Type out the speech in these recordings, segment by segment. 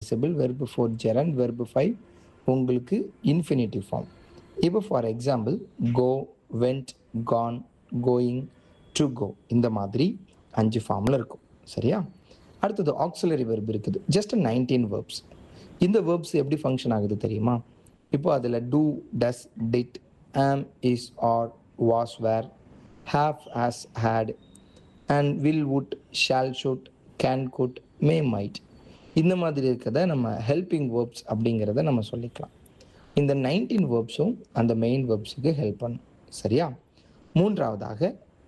Participle verb four gerund verb five உங்களுக்கு infinitive form இப்போ for example go went gone going to go இந்த மாதிரி அஞ்சு ஃபார்மில் இருக்கும் சரியா அடுத்தது ஆக்சிலரி வெர்ப் இருக்குது ஜஸ்ட் நைன்டீன் வேர்ப்ஸ் இந்த வேர்ப்ஸ் எப்படி ஃபங்க்ஷன் ஆகுது தெரியுமா இப்போ அதில் do does did am is are was were have has had and will would shall should can could may might இந்த மாதிரி இருக்கிறத நம்ம ஹெல்பிங் வேர்ப்ஸ் அப்படிங்கிறத நம்ம சொல்லிக்கலாம் இந்த நைன்டீன் வேர்ப்ஸும் அந்த மெயின் வேர்ப்ஸுக்கு ஹெல்ப் பண்ணும் சரியா மூன்றாவதாக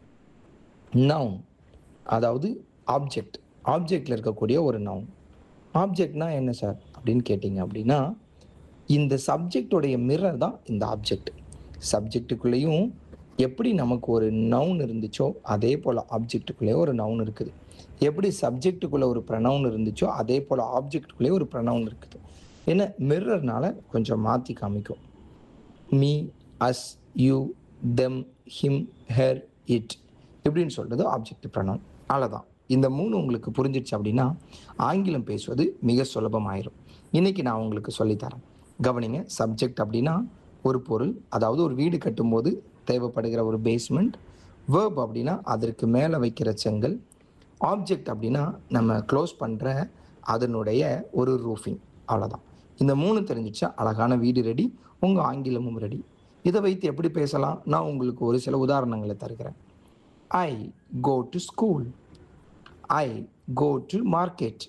நவுன் அதாவது ஆப்ஜெக்ட் ஆப்ஜெக்டில் இருக்கக்கூடிய ஒரு நவுன் ஆப்ஜெக்ட்னா என்ன சார் அப்படின்னு கேட்டிங்க அப்படின்னா இந்த சப்ஜெக்டோடைய மிரர் தான் இந்த ஆப்ஜெக்ட் சப்ஜெக்ட்டுக்குள்ளேயும் எப்படி நமக்கு ஒரு நவுன் இருந்துச்சோ அதே போல் ஆப்ஜெக்ட்டுக்குள்ளேயே ஒரு நவுன் இருக்குது எப்படி சப்ஜெக்ட்டுக்குள்ளே ஒரு ப்ரனவுன் இருந்துச்சோ அதே போல் ஆப்ஜெக்ட்டுக்குள்ளேயே ஒரு ப்ரனவுன் இருக்குது ஏன்னா மிரர்னால கொஞ்சம் மாற்றி காமிக்கும் me us you them him her it இப்படின்னு சொல்கிறது ஆப்ஜெக்ட் ப்ரனவுன் அவ்வளோதான் இந்த மூணு உங்களுக்கு புரிஞ்சிடுச்சு அப்படின்னா ஆங்கிலம் பேசுவது மிக சுலபமாயிரும் இன்னைக்கு நான் உங்களுக்கு சொல்லித்தரேன் கவனிங்க சப்ஜெக்ட் அப்படின்னா ஒரு பொருள் அதாவது ஒரு வீடு கட்டும்போது தேவைப்படுகிற ஒரு பேஸ்மெண்ட் வேர்ப் அப்படின்னா அதற்கு மேலே வைக்கிற செங்கல் ஆப்ஜெக்ட் அப்படின்னா நம்ம க்ளோஸ் பண்ணுற அதனுடைய ஒரு ரூஃபிங் அவ்வளோதான் இந்த மூணு தெரிஞ்சிச்சா அழகான வீடு ரெடி உங்கள் ஆங்கிலமும் ரெடி இதை வைத்து எப்படி பேசலாம் நான் உங்களுக்கு ஒரு சில உதாரணங்களை தருகிறேன் I go to school I go to market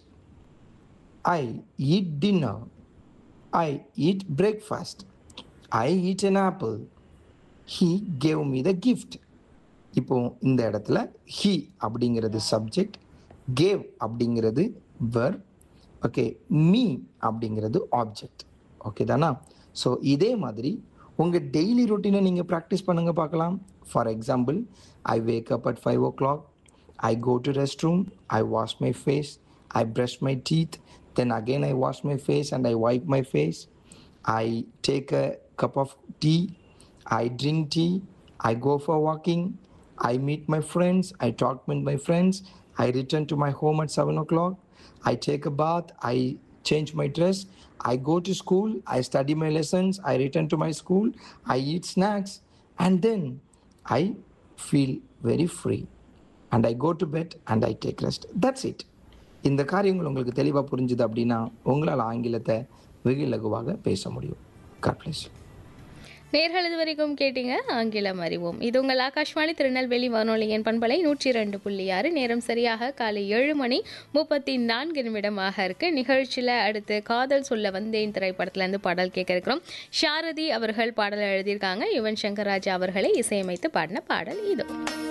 I eat dinner I eat breakfast I eat an apple he gave me the gift இப்போ இந்த இடத்துல ஹீ அப்படிங்கிறது சப்ஜெக்ட் கேவ் அப்படிங்கிறது வர் ஓகே மீ அப்படிங்கிறது ஆப்ஜெக்ட் ஓகே தானா so இதே மாதிரி உங்கள் டெய்லி ரொட்டீனை நீங்கள் ப்ராக்டிஸ் பண்ணுங்கள் பார்க்கலாம் for example I wake up at five o'clock I go to restroom, I wash my face, I brush my teeth, then again I wash my face and I wipe my face. I take a cup of tea, I drink tea, I go for walking, I meet my friends, I talk with my friends, I return to my home at 7 o'clock, I take a bath, I change my dress, I go to school, I study my lessons, I return to my school, I eat snacks, and then I feel very free. And I go to bed and I take rest that's it இந்த காரியங்கள் உங்களுக்கு தெளிவாக புரிஞ்சுது அப்படின்னா உங்களால் ஆங்கிலத்தை வெகு இலகுவாக பேச முடியும் காட் பிளேஸ் நேர்கள் இது வரைக்கும் கேட்டீங்க ஆங்கிலம் அறிவோம் இது உங்கள் ஆகாஷ்வாணி திருநெல்வேலி வானொலியின் பண்பலை நூற்றி ரெண்டு புள்ளி ஆறு நேரம் சரியாக காலை ஏழு மணி முப்பத்தி நான்கு நிமிடமாக இருக்கு நிகழ்ச்சியில் அடுத்து காதல் சொல்ல வந்தேன் திரைப்படத்துலேருந்து பாடல் கேட்க இருக்கிறோம் சாரதி அவர்கள் பாடல் எழுதியிருக்காங்க யுவன் சங்கர் ராஜா அவர்களை இசையமைத்து பாடின பாடல் இது